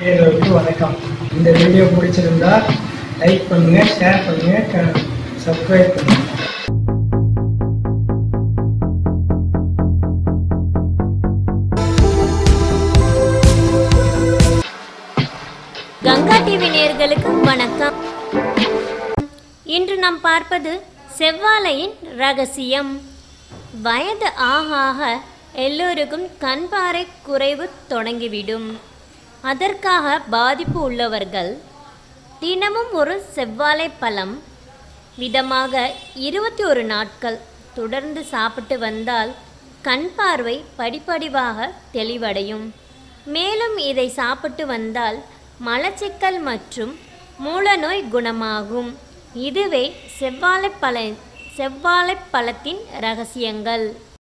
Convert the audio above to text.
நேயர்களுக்கு வணக்கம் இந்த வீடியோ பிடிச்சிருந்தா லைக் பண்ணுங்க ஷேர் பண்ணுங்க சப்ஸ்கிரைப் பண்ணுங்க கங்கா டிவி நேயர்களுக்கு வணக்கம் இன்று நாம் பார்ப்பது செவ்வாழையின் ரகசியம் வயது ஆக ஆக எல்லோருக்கும் கண் பார்வை குறைவு தொடங்கிவிடும் அதற்காக பாதிப்பு உள்ளவர்கள் தினமும் ஒரு செவ்வாழை பழம் விதமாக இருபத்தி ஒரு நாட்கள் தொடர்ந்து சாப்பிட்டு வந்தால் கண் பார்வை படிப்படிவாக தெளிவடையும் மேலும் இதை சாப்பிட்டு வந்தால் மலச்சிக்கல் மற்றும் மூலநோய் குணமாகும் இதுவே செவ்வாழைப்பழ செவ்வாழைப்பழத்தின் ரகசியங்கள்